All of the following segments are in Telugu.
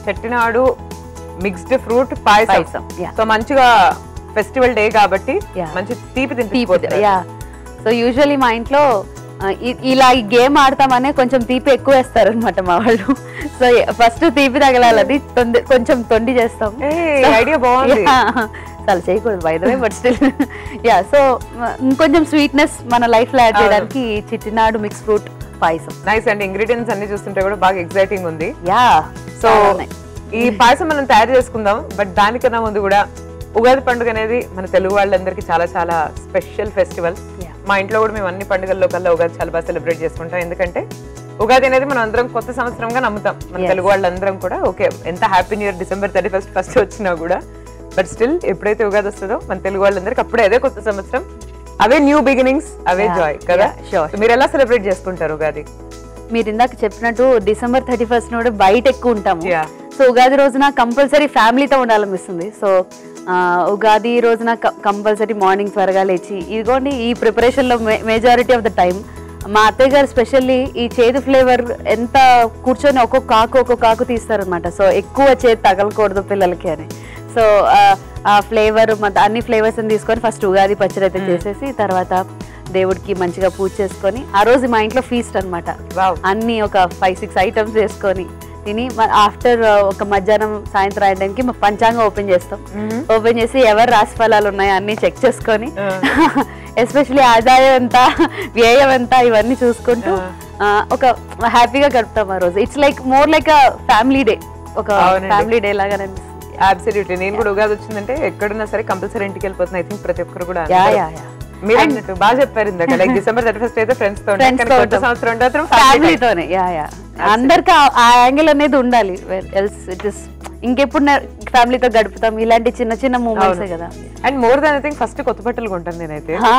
Chettinad mixed fruit payasam payasam, yeah. So మంచిగా ఫెస్టివల్ డే కాబట్టి Yeah. మంచి తీపి తీపి తినిపించుకోవచ్చు యా సో యూజువల్లీ మా ఇంట్లో ఆ, ఇ- ఇలా ఈ గేమ్ ఆడతామనే కొంచెం తీపి ఎక్కువ వేస్తారు అనమాట మా వాళ్ళు సో ఫస్ట్ తీపి తగలాలని తొండి కొంచెం తొండి చేస్తాం ఏయ్, idea బాగుంది. చాలా చేయకూడదు by the way but still yeah so ఇంకొంచెం స్వీట్నెస్ మన లైఫ్ లో యాడ్ అవును. చేయడానికి Chettinad mix fruit payasam nice అండి ఇంగ్రీడియంట్స్ అన్ని చూస్తుంటే కూడా బాగా ఎక్సైటింగ్ ఉంది యా సో ఈ పాయసం మనం తయారు చేసుకుందాం బట్ దానికన్నా ముందు కూడా ఉగాది పండుగ అనేది మన తెలుగు వాళ్ళందరికీ చాలా చాలా స్పెషల్ ఫెస్టివల్ Yeah. మా ఇంట్లో కూడా మేము అన్ని పండుగల్లో కల్లా ఉగాది చాలా బాగా సెలబ్రేట్ చేసుకుంటాం ఎందుకంటే ఉగాది అనేది మనం అందరం కొత్త సంవత్సరంగా నమ్ముతాం మన Yes. తెలుగు వాళ్ళందరం కూడా ఓకే ఎంత happy new year December thirty first first వచ్చినా కూడా బట్ స్టిల్ ఎప్పుడైతే ఉగాది వస్తుందో మన తెలుగు వాళ్ళందరికీ అప్పుడే అదే కొత్త సంవత్సరం అవే న్యూ బిగినింగ్స్ అవే Yeah. జాయ్ కదా Yeah, sure. So మీరు ఎలా సెలబ్రేట్ చేసుకుంటారు ఉగాది మీరు ఇందాక చెప్పినట్టు డిసెంబర్ థర్టీ ఫస్ట్ కూడా బయట ఎక్కువ ఉంటాము Yeah. సో ఉగాది రోజున కంపల్సరీ ఫ్యామిలీతో ఉండాలనిపిస్తుంది సో ఆ, ఉగాది రోజున కంపల్సరీ మార్నింగ్ త్వరగా లేచి ఇదిగోండి ఈ ప్రిపరేషన్లో మెజారిటీ ఆఫ్ ద టైం మా అత్తయ్య గారు స్పెషల్లీ ఈ చేదు ఫ్లేవర్ ఎంత కూర్చొని ఒక్కొక్క ఆకు ఒక్కొక్క ఆకు తీస్తారనమాట సో ఎక్కువ చేదు తగలకూడదు పిల్లలకి అని సో ఆ ఫ్లేవర్ అన్ని ఫ్లేవర్స్ తీసుకొని ఫస్ట్ ఉగాది పచ్చడి అయితే చేసేసి తర్వాత దేవుడికి మంచిగా పూజ చేసుకొని ఆ రోజు మా ఇంట్లో ఫీస్ట్ అన్నమాట Wow. అన్ని ఒక ఫైవ్ సిక్స్ ఐటమ్స్ వేసుకొని తిని ఆఫ్టర్ ఒక మధ్యాహ్నం సాయంత్రం అయ్యడానికి మా పంచాంగం ఓపెన్ చేస్తాం ఓపెన్ చేసి ఎవరు రాశి ఫలాలు ఉన్నాయో అన్ని చెక్ చేసుకొని ఎస్పెషలీ ఆదాయం ఎంత వ్యయం ఎంత ఇవన్నీ చూసుకుంటూ ఆ, ఒక హ్యాపీగా గడుపుతాం ఆ రోజు it's like more like a family day ఒక అవునండి. ఫ్యామిలీ డే లాగా అనిపిస్తుంది అబ్సల్యూట్లీ నేను కూడా ఉగాది వచ్చిందంటే ఎక్కడున్నా సరే కంపల్సరీ ఇంటికి వెళ్ళిపోతున్నా ఐ థింక్ ప్రతి ఒక్కరు కూడా యా అందరూ. యా యా మీరు అన్నట్టు బాగా చెప్పారు ఇందాక లైక్ డిసెంబర్ థర్టీ ఫస్ట్ అయితే ఫ్రెండ్స్ తో ఉంటాం. Friends కానీ తో కొత్త ఉంటాం. సంవత్సరం ఉంటే మాత్రం family time. ఫ్యామిలీతోనే యా యా అందరికి ఆ- ఆ యాంగిల్ అనేది ఉండాలి ఎల్స్ ఇట్ ఇస్ ఇంకెప్పుడు ఫ్యామిలీతో గడుపుతాం ఇలాంటి చిన్న చిన్న మూమెంట్స్ అవును. కదా and more than I think first కొత్త బట్టలు కొంటాను నేనైతే ఆ,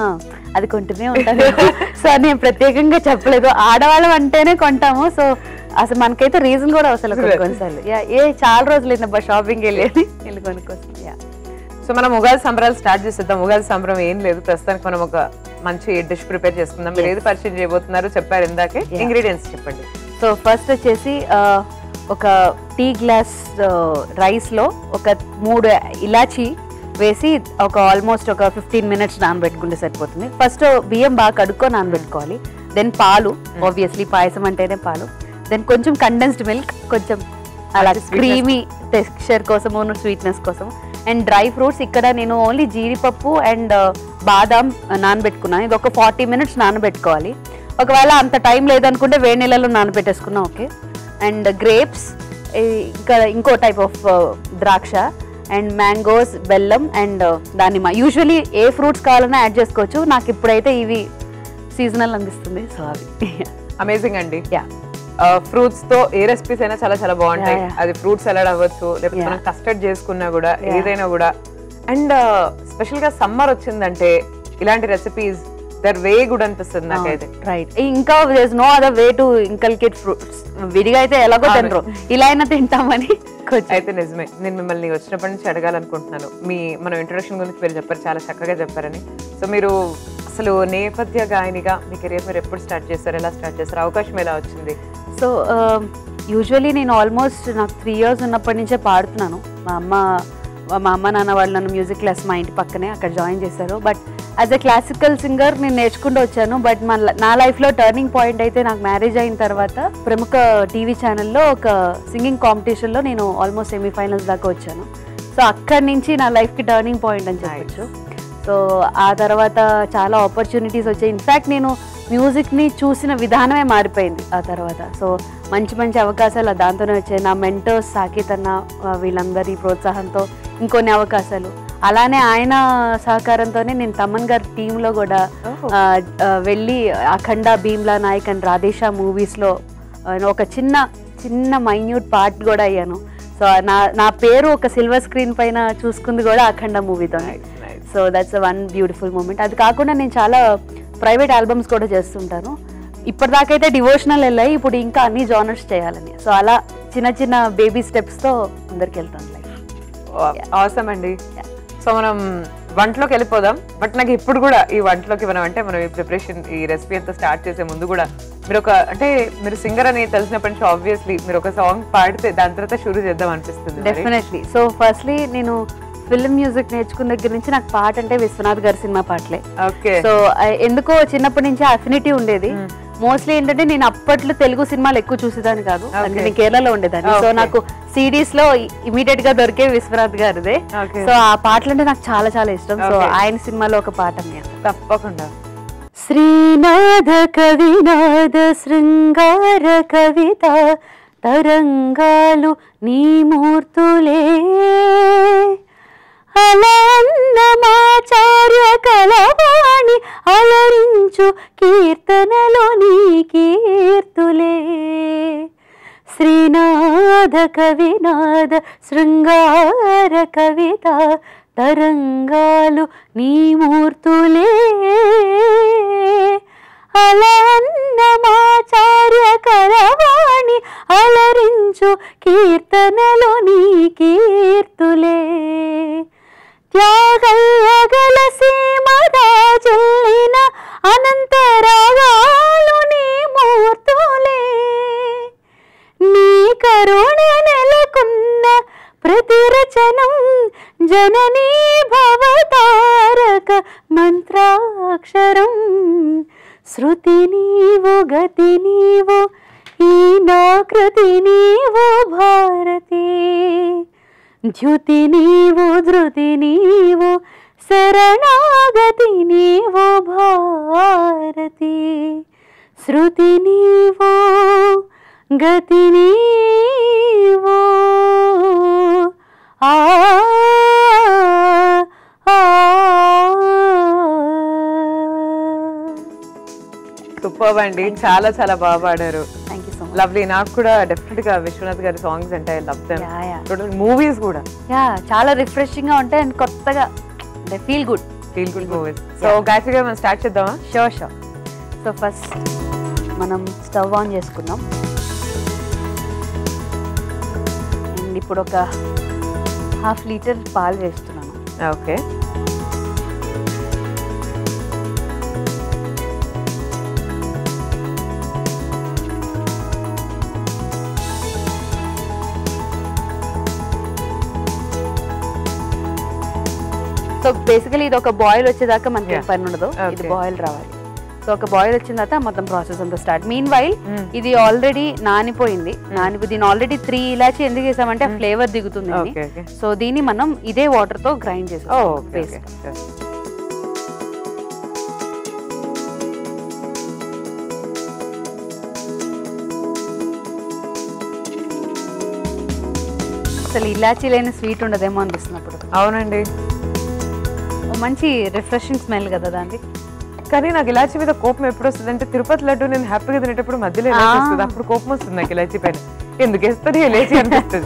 అది కొంటూనే ఉంటాను సో నేను ప్రత్యేకంగా చెప్పలేదు ఆడవాళ్ళం అంటేనే కొంటాము సో అసలు మనకైతే రీజన్ కూడా అవసరం కొన్ని కొన్నిసార్లు యా ఏ చాలా రోజులు అయిందబ్బా షాపింగ్ వెళ్ళేది వెళ్ళి కొనుక్కోసం యా సో మనం ఉగాది సంబరాలు స్టార్ట్ చేసేద్దాం ఉగాది సంబరం ఏం లేదు ప్రస్తుతానికి మనం ఒక మంచి డిష్ ప్రిపేర్ చేసుకుందాం మీరు ఏది పరిచయం చేయబోతున్నారు చెప్పారు ఇందాకే ఇంగ్రీడియంట్స్ చెప్పండి సో ఫస్ట్ వచ్చేసి ఆ, ఒక టీ గ్లాస్ రైస్లో ఒక మూడు ఇలాచి వేసి ఒక ఆల్మోస్ట్ ఒక ఫిఫ్టీన్ మినిట్స్ నానబెట్టుకుంటే సరిపోతుంది ఫస్ట్ బియ్యం బాగా కడుక్కొని నానబెట్టుకోవాలి దెన్ పాలు ఆబ్వియస్లీ పాయసం అంటేనే పాలు దెన్ కొంచెం కండెన్స్డ్ మిల్క్ కొంచెం అలా క్రీమీ టెక్స్చర్ కోసము స్వీట్నెస్ కోసం అండ్ డ్రై ఫ్రూట్స్ ఇక్కడ నేను ఓన్లీ జీడిపప్పు అండ్ బాదాం నానబెట్టుకున్నాను ఇది ఒక ఫార్టీ మినిట్స్ నానబెట్టుకోవాలి ఒకవేళ అంత టైం లేదనుకుంటే వేడి నీళ్ళలో నానబెట్టేసుకున్నాం ఓకే అండ్ గ్రేప్స్ ఇంకా ఇంకో టైప్ ఆఫ్ ద్రాక్ష అండ్ మ్యాంగోస్ బెల్లం అండ్ దానిమ్మ యూజువలీ ఏ ఫ్రూట్స్ కావాలన్నా యాడ్ చేసుకోవచ్చు నాకు ఇప్పుడైతే ఇవి సీజనల్ అనిపిస్తుంది సో అవి అమేజింగ్ అండి యా ఫ్రూట్స్ తో ఏ రెసిపీస్ అయినా చాలా చాలా బాగుంటాయి Yeah, yeah. అది ఫ్రూట్ సలాడ్ అవ్వచ్చు లేకపోతే Yeah. మనం కస్టర్డ్ చేసుకున్నా కూడా Yeah. ఏదైనా కూడా అండ్ స్పెషల్ గా సమ్మర్ వచ్చిందంటే ఇలాంటి రెసిపీస్ దర్ వే గుడ్ అనిపిస్తుంది నాకైతే రైట్ ఇంకా no other way to inculcate fruits విడిగా అయితే ఎలాగో అవును. తినరు ఇలా అయినా తింటామని కొంచెం అయితే నిజమే నేను మిమ్మల్ని వచ్చినప్పటి నుంచి అడగాలనుకుంటున్నాను మీ మనం ఇంట్రొడక్షన్ గురించి మీరు చెప్పారు చాలా చక్కగా చెప్పారని సో మీరు అసలు నేపథ్య గాయనిగా మీ కెరీర్ మీరు ఎప్పుడు స్టార్ట్ చేస్తారు ఎలా స్టార్ట్ చేస్తారు అవకాశం ఎలా వచ్చింది సో యూజువలీ నేను ఆల్మోస్ట్ నాకు త్రీ ఇయర్స్ ఉన్నప్పటి నుంచే పాడుతున్నాను మా అమ్మ మా అమ్మ నాన్న వాళ్ళు నన్ను మ్యూజిక్ క్లాస్ మా ఇంటి పక్కనే అక్కడ జాయిన్ చేశారు but as a classical singer నేను నేర్చుకుంటూ వచ్చాను బట్ మా నా లైఫ్లో టర్నింగ్ పాయింట్ అయితే నాకు మ్యారేజ్ అయిన తర్వాత ప్రముఖ టీవీ ఛానల్లో ఒక సింగింగ్ కాంపిటీషన్లో నేను ఆల్మోస్ట్ సెమీఫైనల్స్ దాకా వచ్చాను సో అక్కడి నుంచి నా లైఫ్కి టర్నింగ్ పాయింట్ అని చెప్పొచ్చు సో ఆ తర్వాత చాలా ఆపర్చునిటీస్ వచ్చాయి ఇన్ఫ్యాక్ట్ నేను మ్యూజిక్ని చూసిన విధానమే మారిపోయింది ఆ తర్వాత సో మంచి మంచి అవకాశాలు దాంతోనే వచ్చాయి నా మెంటర్స్ సాకేత్ అన్న ఆ, వీళ్ళందరి ప్రోత్సాహంతో ఇంకొన్ని అవకాశాలు అలానే ఆయన సహకారంతోనే నేను తమన్ గారి టీంలో కూడా Oh. ఆ, ఆ, వెళ్ళి అఖండ భీమ్లా నాయక్ అండ్ రాధేశా మూవీస్లో ఒక చిన్న చిన్న మైన్యూట్ పార్ట్ కూడా అయ్యాను సో నా నా పేరు ఒక సిల్వర్ స్క్రీన్ పైన చూసుకుంది కూడా అఖండ మూవీతోనే so that's one beautiful moment అది కాకుండా నేను చాలా ప్రైవేట్ ఆల్బమ్స్ కూడా చేస్తుంటాను ఇప్పటిదాకైతే డివోషనల్ వెళ్ళాయి ఇప్పుడు ఇంకా అన్ని జానర్స్ చేయాలని సో అలా చిన్న చిన్న బేబీ స్టెప్స్తో అందరికి వెళ్తాను లైఫ్ అవసరం అండి సో మనం వంటలోకి వెళ్ళిపోదాం బట్ నాకు ఇప్పుడు కూడా ఈ వంటలోకి మనం అంటే మనం ఈ ప్రిపరేషన్ ఈ రెసిపీ అంతా స్టార్ట్ చేసే ముందు కూడా మీరు ఒక అంటే మీరు సింగర్ అని తెలిసినప్పటి నుంచి ఆబ్వియస్లీ మీరు ఒక సాంగ్ పాడితే దాని తర్వాత షురూ చేద్దాం అనిపిస్తుంది మరి. డెఫినెట్లీ సో ఫస్ట్లీ నేను ఫిల్మ్ మ్యూజిక్ నేర్చుకున్న దగ్గర నుంచి నాకు పాట అంటే విశ్వనాథ్ గారి సినిమా పాటలే ఓకే సో ఎందుకో చిన్నప్పటి నుంచి అఫినిటీ ఉండేది మోస్ట్లీ ఏంటంటే నేను అప్పట్లో తెలుగు సినిమాలు ఎక్కువ చూసేదాన్ని కాదు అంటే నేను కేరళలో ఉండేదాన్ని సో Okay. నాకు సిడీస్ లో ఇమీడియట్ గా దొరికే విశ్వనాథ్ గారిదే Okay. సో ఆ పాటలు అంటే నాకు చాలా చాలా ఇష్టం సో Okay. ఆయన సినిమాలో ఒక పాట అన్నమాట తప్పకుండా శ్రీనాథ కవినాథ శృంగార కవిత తరంగాలు నీ మూర్తులే అలన్నమాచార్య కలవాణి అలరించు కీర్తనలో నీ కీర్తులే శ్రీనాథ కవినాథ శృంగార కవిత తరంగాలు నీ మూర్తులే అలన్నమాచార్య కరవాణి అలరించు కీర్తనలు నీ కీర్తులే త్యాగయ్యగల సీమ రాజల్లిన అనంతరాగాలు నీ మూర్తులే నీ కరుణ నెలకొన్న ప్రతిరచనం జననీ భవతారక మంత్రాక్షరం శృతి నీవు గతి నీవు ఈ నాకృతి నీవు భారతి ధ్యుతి నీవు ధృతి నీవు శరణాగతి నీవు భారతి శృతి నీవు గతి నీవు ఆ ఆ, సూపర్ అండి చాలా చాలా బాగా పాడారు thank you so much lovely నాకు కూడా డెఫినెట్ గా విశ్వనాథ్ గారి సాంగ్స్ అంటే love them yeah yeah total movies కూడా యా చాలా రిఫ్రెషింగ్ గా ఉంటాయి అండ్ కొత్తగా అంటే feel good feel good movies so Gayatri గారు మనం స్టార్ట్ చేద్దామా షూర్ షూర్ సో ఫస్ట్ మనం స్టవ్ ఆన్ చేసుకుందాం అండ్ ఇప్పుడు ఒక హాఫ్ లీటర్ పాలు వేస్తున్నాను ఓకే సో బేసికలీ ఇది ఒక బాయిల్ వచ్చేదాకా మనకి ఏం Yeah. పని ఉండదు ఇది Okay. బాయిల్ రావాలి సో ఒక బాయిల్ వచ్చిన తర్వాత మొత్తం ప్రాసెస్ అంతా స్టార్ట్ మీన్ వైల్ Mm. ఇది ఆల్రెడీ నానిపోయింది నానిపో దీని ఆల్రెడీ త్రీ ఇలాచి ఎందుకు వేసామంటే ఫ్లేవర్ దిగుతుంది అని. ఓకే ఓకే సో దీన్ని మనం ఇదే వాటర్ తో గ్రైండ్ ఓ చేసాం ఓకే ఓకే అసలు ఇలాచీ లేని స్వీట్ ఉండదేమో అనిపిస్తుంది అప్పుడు అవునండి ఓ మంచి రిఫ్రెషింగ్ స్మెల్ కదా దానికి కానీ నాకు ఇలాచి మీద కోపం ఎప్పుడు వస్తుంది అంటే తిరుపతి లడ్డు నేను హ్యాపీగా తినేటప్పుడు మధ్యలో ఇలాచి ఆ. వస్తుంది అప్పుడు కోపం వస్తుంది నాకు ఇలాచి పైన ఎందుకు వేస్తుంది ఇలాచి అనిపిస్తుంది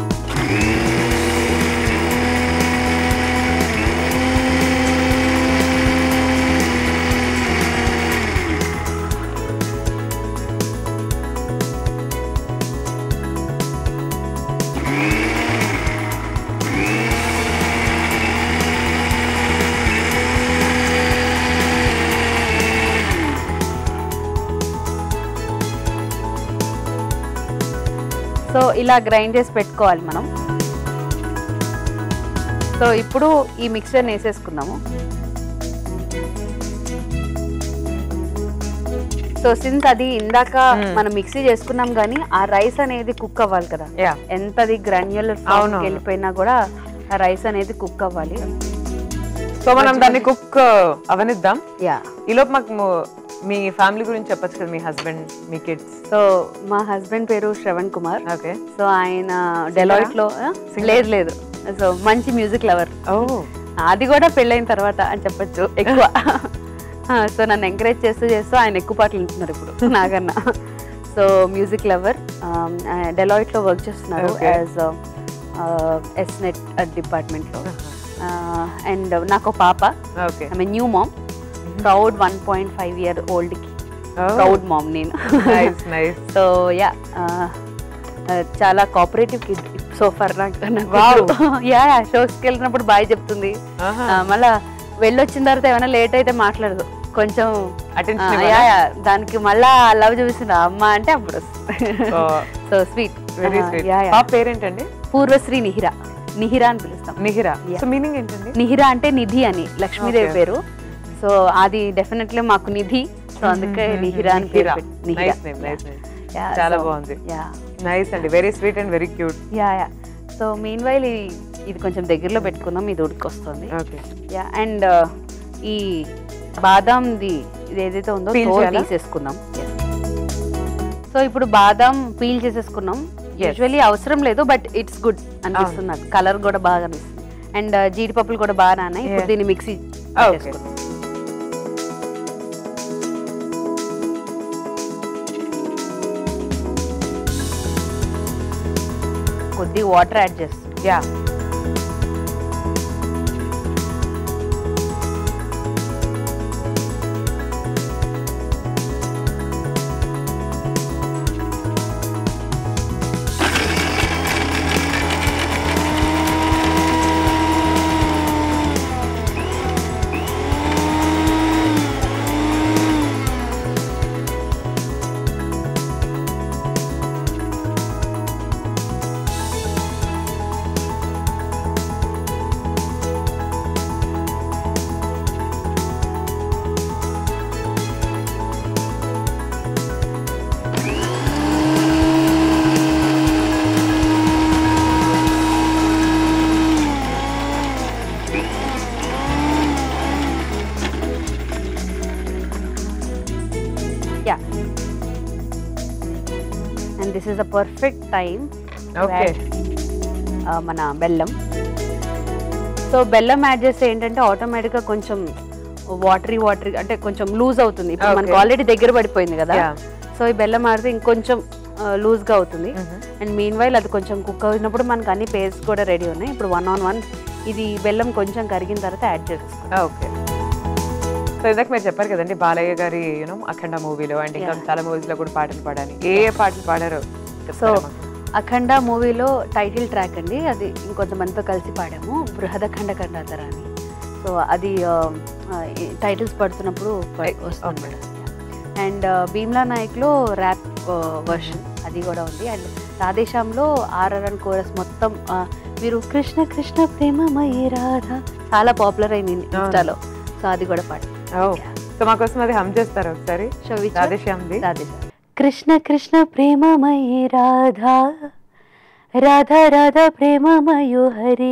సో ఇలా గ్రైండ్ చేసి పెట్టుకోవాలి మనం సో ఇప్పుడు ఈ మిక్చర్ వేసేసుకుందాము సో సిన్స్ అది ఇందాక మనం మిక్సీ చేసుకున్నాం కానీ ఆ రైస్ అనేది కుక్ అవ్వాలి కదా యా ఎంతది గ్రాన్యులర్ అవును. వెళ్ళిపోయినా కూడా ఆ రైస్ అనేది కుక్ అవ్వాలి సో మనం దాన్ని కుక్ అవనిద్దాం యా ఈలోపు మాకు ము- మీ ఫ్యామిలీ గురించి చెప్పొచ్చు కదా మీ హస్బెండ్ మీ కిడ్స్ సో మా హస్బెండ్ పేరు శ్రవణ్ కుమార్ ఓకే సో ఆయన డెలాయిట్ లో ఆ? లేదు లేదు సో మంచి మ్యూజిక్ లవర్ ఓ అది కూడా పెళ్ళైన తర్వాత అని చెప్పొచ్చు ఎక్కువ సో నన్ను ఎంకరేజ్ చేస్తూ చేస్తూ ఆయన ఎక్కువ పాటలు వింటున్నారు ఇప్పుడు నాకన్నా సో మ్యూజిక్ లవర్ డెలాయిట్ లో వర్క్ చేస్తున్నారు Okay. As S net department లో అండ్ నాకు పాప okay I mean new mom proud one point five year old కి ప్రౌడ్ మామ్ నేను నైస్ నైస్ సో యా చాలా cooperative kid so for Wow. Yeah yeah షోస్కి వెళ్ళినప్పుడు బాయ్ చెప్తుంది ఆహా. ఆ, మళ్ళా వెళ్ళొచ్చిన తర్వాత ఏమైనా లేట్ అయితే మాట్లాడదు కొంచెం Attention ఆ, ఇవ్వాలా? యా, యా, దానికి మళ్ళా లవ్ చూపిస్తుంది ఆ అమ్మ అంటే అప్పుడు ఓ, so sweet very sweet yeah yeah పాప పేరేంటండి పూర్వశ్రీ నిహిర నిహిర అని పిలుస్తాం నిహిరా Yeah. సో మీనింగ్ ఏంటండి నిహిర అంటే నిధి అని లక్ష్మీదేవి Okay. పేరు సో అది డెఫినెట్లీ మాకు నిధి సో అందుకే నిహిర అని పేరు నిహిరా. పెట్టి- Nihira. Nice name, nice name. Yeah, చాలా so, బాగుంది యా నైస్ అండి very sweet and very cute yeah yeah so meanwhile ఇది కొంచెం దగ్గరలో పెట్టుకుందాం ఇది ఉడికొస్తుంది ఓకే యా అండ్ ఈ బాదాంది ఇది ఏదైతే ఉందో Peel తోలు చేయాలా? తీసేసుకుందాం సో ఇప్పుడు బాదాం పీల్ చేసేసుకున్నాం Yes. యూజువల్లీ అవసరం లేదు బట్ ఇట్స్ గుడ్ అనిపిస్తుంది నాకు కలర్ కూడా బాగా అనిపిస్తుంది అండ్ జీడిపప్పులు కూడా బాగా నానాయి ఇప్పుడు Yeah. దీన్ని మిక్సీ Okay. చేసుకుందాం కొద్ది వాటర్ యాడ్ చేస్తుంది yeah yeah and this is the perfect time okay మన బెల్లం సో బెల్లం యాడ్ చేస్తే ఏంటంటే ఆటోమేటిక్గా కొంచెం వాటరీ వాటరీ అంటే కొంచెం లూజ్ అవుతుంది ఇప్పుడు మనకు Okay. ఆల్రెడీ దగ్గర పడిపోయింది కదా Yeah. సో ఈ బెల్లం ఆడితే ఇంకొంచెం లూజ్గా అవుతుంది అండ్ మీన్ వైల్ అది కొంచెం కుక్ అయినప్పుడు మనకు అన్ని పేస్ట్ కూడా రెడీ ఉన్నాయి ఇప్పుడు వన్ ఆన్ వన్ ఇది బెల్లం కొంచెం కరిగిన తర్వాత యాడ్ చేసేసుకోవాలి ఓకే సో ఇందాక మీరు చెప్పారు కదండి బాలయ్య గారి యూనో అఖండ మూవీలో అండ్ ఇంకా Yeah. చాలా మూవీస్ లో కూడా పాటలు పాడాలి ఏ ఏ పాటలు పాడారో సో చెప్తారా మాకు? అఖండ మూవీలో టైటిల్ ట్రాక్ అండి అది ఇంకొంతమందితో కలిసి పాడాము బృహదఖండ ఖండాతర అని సో అది టైటిల్స్ పడుతున్నప్పుడు ప- Right. వస్తుంది మేడం అండ్ భీమ్లా నాయక్లో ర్యాప్ వర్షన్ అది కూడా ఉంది అండ్ రాధేశ్యామ్లో ఆర్ఆర్ అండ్ కోరస్ మొత్తం ఆ, మీరు కృష్ణ కృష్ణ ప్రేమమయ్యే రాధా చాలా పాపులర్ అయింది ఇన్స్టాలో సో అది కూడా పాడు ఓ సో మా కోసం అది హమ్ చేస్తారా ఒకసారి సో which one? రాధేశ్యామ్ది రాధేశ్యామ్ కృష్ణ కృష్ణ ప్రేమమయీ రాధా రాధా రాధా ప్రేమమయో హరి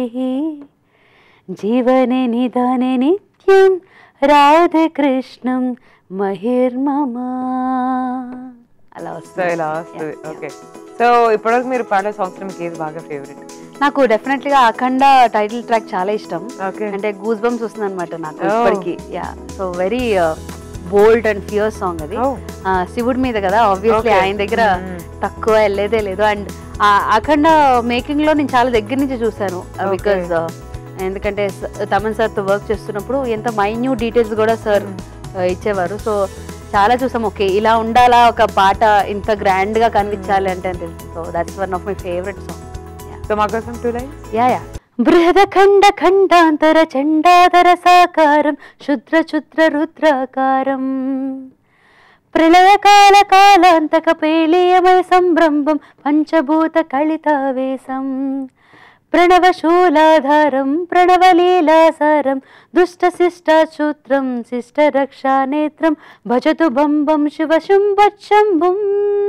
జీవనే నిదానే నిత్యం రాధే కృష్ణం మహిర్మమా అలా సో వస్తుంది ఇలా వస్తుంది Yeah, yeah. ఓకే సో ఇప్పటివరకు మీరు పాడే సాంగ్స్ మీకు ఏది బాగా ఫేవరెట్ నాకు డెఫినెట్లీగా అఖండ టైటిల్ ట్రాక్ చాలా ఇష్టం ఓకే అంటే గూస్ బంప్స్ వస్తుంది అనమాట నాకు Oh. ఇప్పటికి yeah so very bold and fear song అది Oh. ఆ, శివుడి మీద కదా ఆబ్వియస్లీ Okay. ఆయన దగ్గర Mm. తక్కువ వెళ్ళేదే లేదు అండ్ అఖండ మేకింగ్ లో నేను చాలా దగ్గర నుంచి చూసాను Okay. బికాజ్ ఎందుకంటే స- తమన్ సార్ తో వర్క్ చేస్తున్నప్పుడు ఎంత మైన్యూట్ డీటెయిల్స్ కూడా సార్ ఇచ్చేవారు సో చాలా చూసాం ఓకే ఇలా ఉండాలా ఒక పాట ఇంత గ్రాండ్ గా కనిపించాలి అంటే అని తెలుసు so that's one of my favourite song so మా కోసం టూ లైన్స్ యా యా బృహదఖండ ఖండాంతర చండాదర సాకారం శుద్ర చుద్ర రుద్రాకారం ప్రళయకాల కాలాంతక పేలీయమయ సంభ్రంభం పంచభూత కలితావేశం ప్రణవశూలాధారం ప్రణవలీలాసారం దుష్ట శిష్టాచూత్రం శిష్ట రక్షానేత్రం భజతు బంబం శివ శుంభశంభుం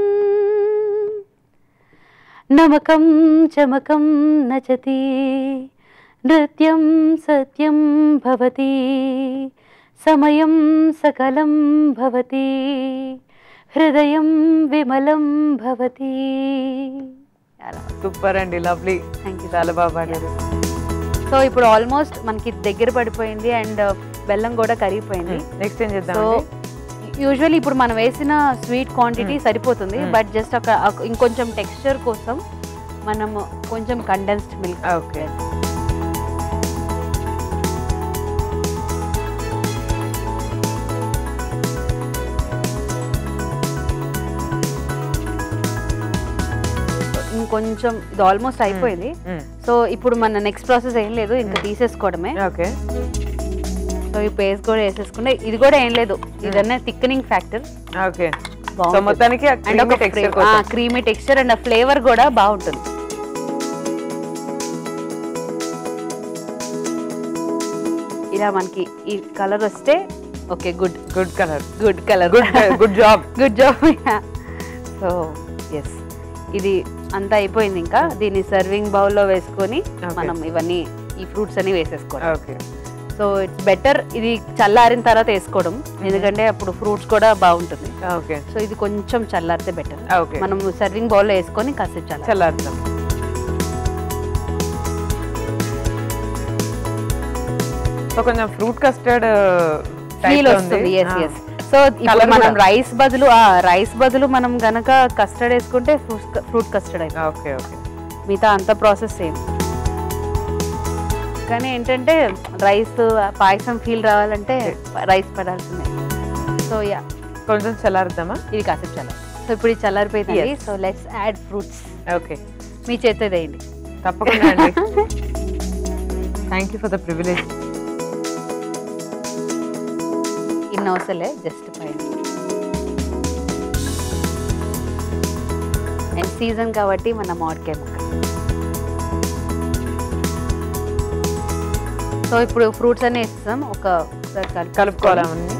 నమకం చమకం నచతి నృత్యం సత్యం భవతి సమయం సకలం భవతి హృదయం విమలం భవతి అలా సూపర్ అండి లవ్లీ థ్యాంక్ యూ చాలా బాగా పాడారు సో ఇప్పుడు ఆల్మోస్ట్ మనకి దగ్గర పడిపోయింది అండ్ బెల్లం కూడా కరిగిపోయింది నెక్స్ట్ ఏం సో చేద్దాం యూజువల్లీ ఇప్పుడు మనం వేసిన స్వీట్ క్వాంటిటీ సరిపోతుంది Hmm. బట్ జస్ట్ ఒక ఒక- ఇంకొంచెం టెక్స్చర్ కోసం మనం కొంచెం కండెన్స్డ్ మిల్క్ ఓకే కొంచెం ఇది ఆల్మోస్ట్ అయిపోయింది సో ఇప్పుడు మన నెక్స్ట్ ప్రాసెస్ ఏం లేదు ఇంకా తీసేసుకోవడమే ఓకే సో ఈ పేస్ట్ కూడా వేసేసుకుంటే ఇది కూడా ఏం లేదు ఇదన్నా థిక్కనింగ్ ఫ్యాక్టర్ ఓకే సో మొత్తానికి అండ్ ఒక టెక్స్చర్ కోసం క్రీమీ టెక్స్చర్ అండ్ ఆ ఫ్లేవర్ కూడా బాగుంటుంది ఇలా మనకి ఈ కలర్ వస్తే okay good good colour good colour good good job good job so yes ఇది అంతా అయిపోయింది ఇంకా దీన్ని సర్వింగ్ బౌల్లో వేసుకొని Okay. మనం ఇవన్నీ ఈ ఫ్రూట్స్ అన్ని వేసేసుకోవాలి ఓకే సో ఇట్స్ బెటర్ ఇది చల్లారిన తర్వాత వేసుకోవడం ఎందుకంటే అప్పుడు ఫ్రూట్స్ కూడా బాగుంటుంది ఓకే సో ఇది కొంచెం చల్లారితే బెటర్ ఓకే మనం సర్వింగ్ బౌల్లో వేసుకొని కాసేపు చల్లారి చల్లారుతాం సో కొంచెం ఫ్రూట్ కస్టర్డ్ ఫీల్ వస్తుంది ఎస్ ఎస్ సో ఇప్పుడు Colour మనం కూడా. రైస్ బదులు ఆ రైస్ బదులు మనం గనక కస్టర్డ్ వేసుకుంటే ఫ్రూట్ కస్టర్డ్ అయిపోతుంది ఓకే ఓకే మిగతా అంత ప్రాసెస్ సేమ్ కానీ ఏంటంటే రైస్ పాయసం ఫీల్ రావాలంటే రైస్ పడాల్సిందే సో యా కొంచెం చల్లారుద్దామా ఇది కాసేపు చల్లారి సో ఇప్పుడు ఇది చల్లారిపోయింది Yes. So let's add fruits okay మీ చేత వేయండి తప్పకుండా అండి thank you for the privilege ఇన్ని అవసరలే జస్ట్ పైన అండ్ సీజన్ కాబట్టి మన మామిడికాయ ముక్క సో ఇప్పుడు ఫ్రూట్స్ అన్ని వేస్తాం ఒక ఒకసారి కలిపి- కలుపుకోవాలా అవన్నీ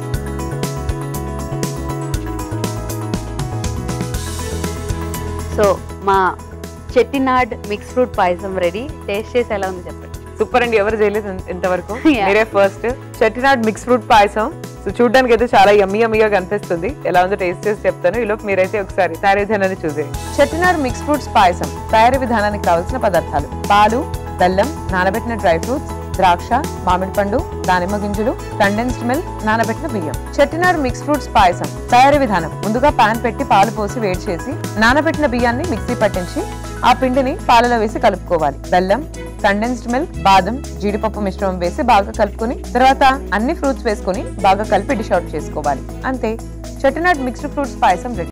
సో మా Chettinad mix fruit payasam ready taste చేసి ఎలా ఉంది చెప్పండి సూపర్ అండి ఎవరు చేయలేదు ఇంత- ఇంతవరకు Yeah. మీరే first Chettinad mix fruit payasam so చూడడానికి అయితే చాలా యమ్మీ యమ్మీగా కనిపిస్తుంది ఎలా ఉందో టేస్ట్ చేసి చెప్తాను ఈలోపు మీరైతే ఒకసారి తయారీ విధానాన్ని చూసేయండి చెట్టినాడ్ మిక్స్ ఫ్రూట్స్ పాయసం తయారీ విధానానికి కావాల్సిన పదార్థాలు పాలు బెల్లం నానబెట్టిన డ్రై ఫ్రూట్స్ ద్రాక్ష మామిడి పండు దానిమ్మ గింజలు కండెన్స్డ్ మిల్క్ నానబెట్టిన బియ్యం చెట్టినాడ్ మిక్స్ ఫ్రూట్స్ పాయసం తయారీ విధానం ముందుగా పాన్ పెట్టి పాలు పోసి వేడి చేసి నానబెట్టిన బియ్యాన్ని మిక్సీ పట్టించి ఆ పిండిని పాలలో వేసి కలుపుకోవాలి బెల్లం కండెన్స్డ్ మిల్క్ బాదం జీడిపప్పు మిశ్రమం వేసి బాగా కలుపుకొని తర్వాత అన్ని ఫ్రూట్స్ వేసుకొని బాగా కలిపి డిష్ అవుట్ చేసుకోవాలి అంతే Chettinad mixed fruits payasam ready